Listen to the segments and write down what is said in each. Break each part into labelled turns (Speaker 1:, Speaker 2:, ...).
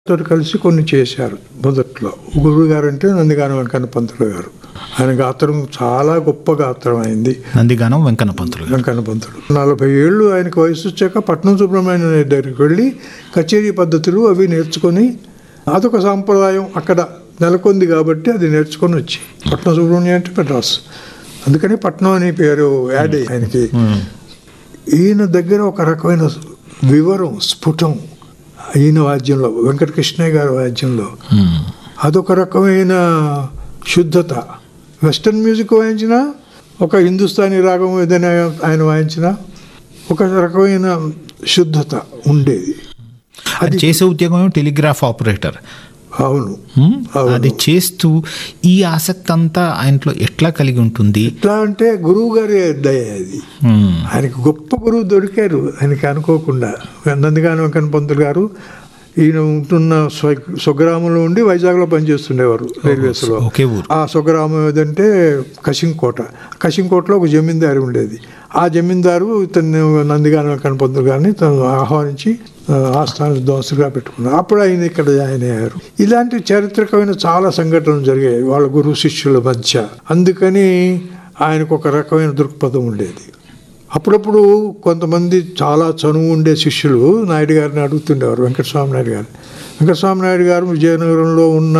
Speaker 1: తోటి కలిసి కొన్ని చేశారు మొదట్లో గురువు గారు అంటే నందిగానం వెంకన్న పంతులు గారు ఆయన గాత్రం చాలా గొప్ప గాత్రం అయింది
Speaker 2: నందిగానం వెంకన్న పంతులు గారు
Speaker 1: వెంకన్న పంతులు నలభై ఏళ్ళు ఆయనకు వయసు వచ్చాక పట్నం సుబ్రహ్మణ్యం దగ్గరికి వెళ్ళి కచేరీ పద్ధతులు అవి నేర్చుకొని అదొక సాంప్రదాయం అక్కడ నెలకొంది కాబట్టి అది నేర్చుకొని వచ్చి పట్నం సుబ్రహ్మణ్యం అంటే మెడ్రాస్ అందుకని పట్నం అనే పేరు యాడ్ అయ్యి ఆయనకి ఈయన దగ్గర ఒక రకమైన వివరం స్ఫుటం ఈయన వాద్యంలో వెంకటకృష్ణయ్య గారి వాద్యంలో
Speaker 2: మ్మ్.
Speaker 1: అదొక రకమైన శుద్ధత వెస్టర్న్ మ్యూజిక్ వాయించిన ఒక హిందుస్థానీ రాగం ఏదైనా ఆయన వాయించిన ఒక రకమైన శుద్ధత ఉండేది
Speaker 2: అది చేసే ఉద్యోగం టెలిగ్రాఫ్ ఆపరేటర్
Speaker 1: అవును
Speaker 2: మ్మ్.
Speaker 1: అవును.
Speaker 2: అది చేస్తూ ఈ ఆసక్తి అంతా ఆయనలో ఎట్లా కలిగి ఉంటుంది
Speaker 1: ఎట్లా అంటే గురువు గారి దయ అది
Speaker 2: మ్మ్.
Speaker 1: ఆయనకి గొప్ప గురువు దొరికారు ఆయనకి అనుకోకుండా నందిగాని వెంకన్న పంతులు గారు ఈయన ఉంటున్న స్వ స్వగ్రామంలో ఉండి వైజాగ్లో పనిచేస్తుండేవారు రైల్వేస్లో
Speaker 2: ఒకే ఊరు
Speaker 1: ఆ స్వగ్రామం ఏదంటే కశింకోట కశింకోటలో ఒక జమీందారు ఉండేది ఆ జమీందారు ఇతన్ని నందిగాని వెంకన్న పంతులు గారిని తను ఆహ్వానించి ఆ, ఆస్థాన దోసుగా పెట్టుకున్నారు అప్పుడు ఆయన ఇక్కడ జాయిన్ అయ్యారు ఇలాంటి చారిత్రకమైన చాలా సంఘటనలు జరిగాయి వాళ్ళ గురువు శిష్యుల మధ్య అందుకని ఆయనకు ఒక రకమైన దృక్పథం ఉండేది అప్పుడప్పుడు కొంతమంది చాలా చనువు ఉండే శిష్యులు నాయుడు గారిని అడుగుతుండేవారు వెంకటస్వామి నాయుడు గారిని వెంకటస్వామి నాయుడు గారు విజయనగరంలో ఉన్న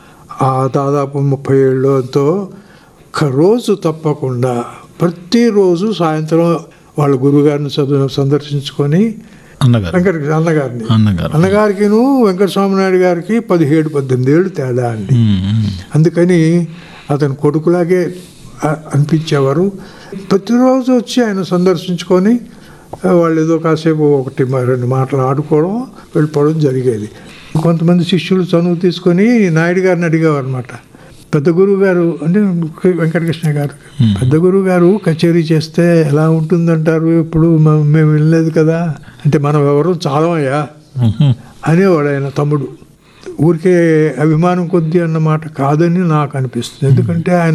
Speaker 1: ఆ దాదాపు ముప్పై ఏళ్ళతో ఒక రోజు తప్పకుండా ప్రతిరోజు సాయంత్రం వాళ్ళ గురువుగారిని చదువు సందర్శించుకొని
Speaker 2: అన్నగారు
Speaker 1: వెంకట అన్నగారిని
Speaker 2: అన్నగారు
Speaker 1: అన్నగారికిను వెంకటస్వామి నాయుడు గారికి పదిహేడు పద్దెనిమిది ఏళ్ళు తేడా అండి
Speaker 2: మ్మ్. మ్మ్.
Speaker 1: అందుకని అతను కొడుకులాగే అ- అనిపించేవారు ప్రతిరోజు వచ్చి ఆయన సందర్శించుకొని ఆ, వాళ్ళు ఏదో కాసేపు ఒకటి మ- రెండు మాటలు ఆడుకోవడం వెళ్ళిపోవడం జరిగేది కొంతమంది శిష్యులు చనువు తీసుకొని నాయుడు గారిని అడిగేవారు అనమాట పెద్ద గురువు గారు అంటే వెంకటకృష్ణ గారు పెద్ద గురువు గారు కచేరీ చేస్తే ఎలా ఉంటుందంటారు ఇప్పుడు మ- మేము వినలేదు కదా అంటే మనం ఎవరు చాలమయ్యా
Speaker 2: మ్మ్.
Speaker 1: అనేవాడు ఆయన తమ్ముడు ఊరికే అభిమానం కొద్దీ అన్నమాట కాదని నాకు అనిపిస్తుంది ఎందుకంటే ఆయన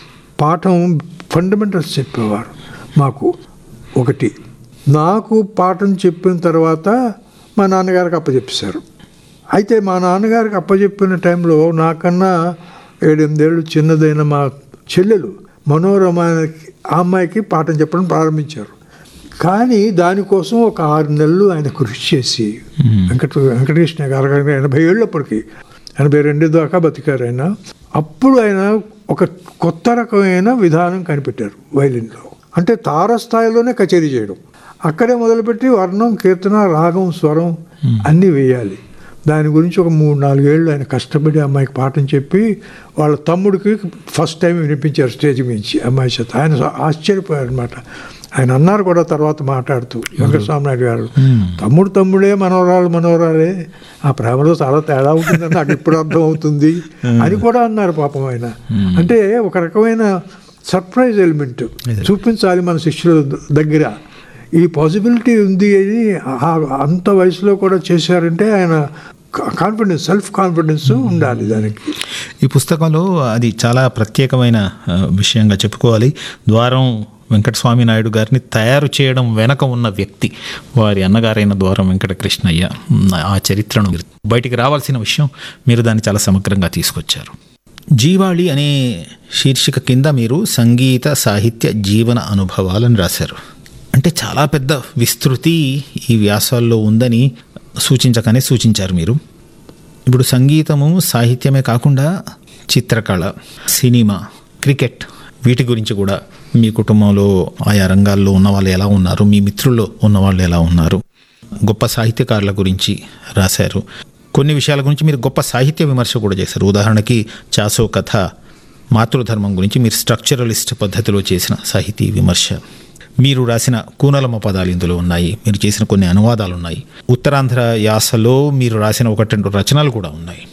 Speaker 1: పాఠం ఫండమెంటల్స్ చెప్పేవారు మాకు ఒకటి నాకు పాఠం చెప్పిన తర్వాత మా నాన్నగారికి అప్పచెప్పేశారు అయితే మా నాన్నగారికి అప్పచెప్పిన టైంలో నాకన్నా ఏడెనిమిదేళ్ళు చిన్నదైన మా చెల్లెలు మనోరమ ఆ అమ్మాయికి పాఠం చెప్పడం ప్రారంభించారు కానీ దానికోసం ఒక ఆరు నెలలు ఆయన కృషి చేసి వెంకట వెంకటకృష్ణ గారు గారు ఎనభై ఏళ్ళప్పటికి ఎనభై రెండు దాకా బతికారు ఆయన అప్పుడు ఆయన ఒక కొత్త రకమైన విధానం కనిపెట్టారు వైలిన్లో అంటే తారస్థాయిలోనే కచేరీ చేయడం అక్కడే మొదలుపెట్టి వర్ణం కీర్తన రాగం స్వరం అన్నీ వేయాలి దాని గురించి ఒక మూడు నాలుగేళ్ళు ఆయన కష్టపడి అమ్మాయికి పాఠం చెప్పి వాళ్ళ తమ్ముడికి ఫస్ట్ టైం వినిపించారు స్టేజ్ మించి అమ్మాయి చేత ఆయన ఆశ్చర్యపోయారు అనమాట ఆయన అన్నారు కూడా తర్వాత మాట్లాడుతూ వెంకటస్వామి నాయుడు గారు తమ్ముడు తమ్ముడే మనవరాలు మనవరాలే ఆ ప్రేమలో చాలా తేడా ఉంటుందని నాకు ఇప్పుడు అర్థం అవుతుంది అని కూడా అన్నారు పాపం ఆయన అంటే ఒక రకమైన సర్ప్రైజ్ ఎలిమెంట్ చూపించాలి మన శిష్యుల దగ్గర ఈ పాసిబిలిటీ ఉంది అని ఆ- అంత వయసులో కూడా చేశారంటే ఆయన కాన్ఫిడెన్స్ సెల్ఫ్ కాన్ఫిడెన్స్ ఉండాలి దానికి
Speaker 2: ఈ పుస్తకంలో అది చాలా ప్రత్యేకమైన ఆ, విషయంగా చెప్పుకోవాలి ద్వారం వెంకటస్వామి నాయుడు గారిని తయారు చేయడం వెనక ఉన్న వ్యక్తి వారి అన్నగారైన ద్వారం వెంకటకృష్ణయ్య ఉమ్, ఆ చరిత్రను మీరు బయటికి రావాల్సిన విషయం మీరు దాన్ని చాలా సమగ్రంగా తీసుకొచ్చారు జీవాళి అనే శీర్షిక కింద మీరు సంగీత సాహిత్య జీవన అనుభవాలను రాశారు అంటే చాలా పెద్ద విస్తృతి ఈ వ్యాసాల్లో ఉందని సూచించకనే సూచించారు మీరు ఇప్పుడు సంగీతము సాహిత్యమే కాకుండా చిత్రకళ సినిమా క్రికెట్ వీటి గురించి కూడా మీ కుటుంబంలో ఆయా రంగాల్లో ఉన్న వాళ్ళు ఎలా ఉన్నారు మీ మిత్రుల్లో ఉన్న వాళ్ళు ఎలా ఉన్నారు గొప్ప సాహిత్యకారుల గురించి రాశారు కొన్ని విషయాల గురించి మీరు గొప్ప సాహిత్య విమర్శ కూడా చేశారు ఉదాహరణకి చాసో కథ మాతృధర్మం గురించి మీరు స్ట్రక్చరలిస్ట్ పద్ధతిలో చేసిన సాహితీ విమర్శ మీరు రాసిన కూనలమ పదాలు ఇందులో ఉన్నాయి మీరు చేసిన కొన్ని అనువాదాలు ఉన్నాయి ఉత్తరాంధ్ర యాసలో మీరు రాసిన ఒకటి రెండు రచనలు కూడా ఉన్నాయి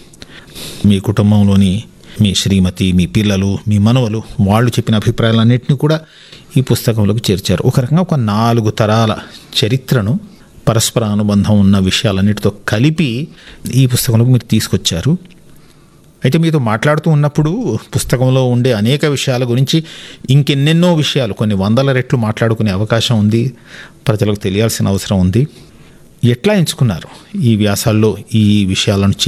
Speaker 2: మీ కుటుంబంలోని మీ శ్రీమతి మీ పిల్లలు మీ మనవలు వాళ్ళు చెప్పిన అభిప్రాయాలన్నింటినీ కూడా ఈ పుస్తకంలోకి చేర్చారు ఒక రకంగా ఒక నాలుగు తరాల చరిత్రను పరస్పర అనుబంధం ఉన్న విషయాలన్నిటితో కలిపి ఈ పుస్తకంలోకి మీరు తీసుకొచ్చారు అయితే మీతో మాట్లాడుతూ ఉన్నప్పుడు పుస్తకంలో ఉండే అనేక విషయాల గురించి ఇంకెన్నెన్నో విషయాలు కొన్ని వందల రెట్లు మాట్లాడుకునే అవకాశం ఉంది ప్రజలకు తెలియాల్సిన అవసరం ఉంది ఎట్లా ఎంచుకున్నారు ఈ వ్యాసాల్లో ఈ విషయాలను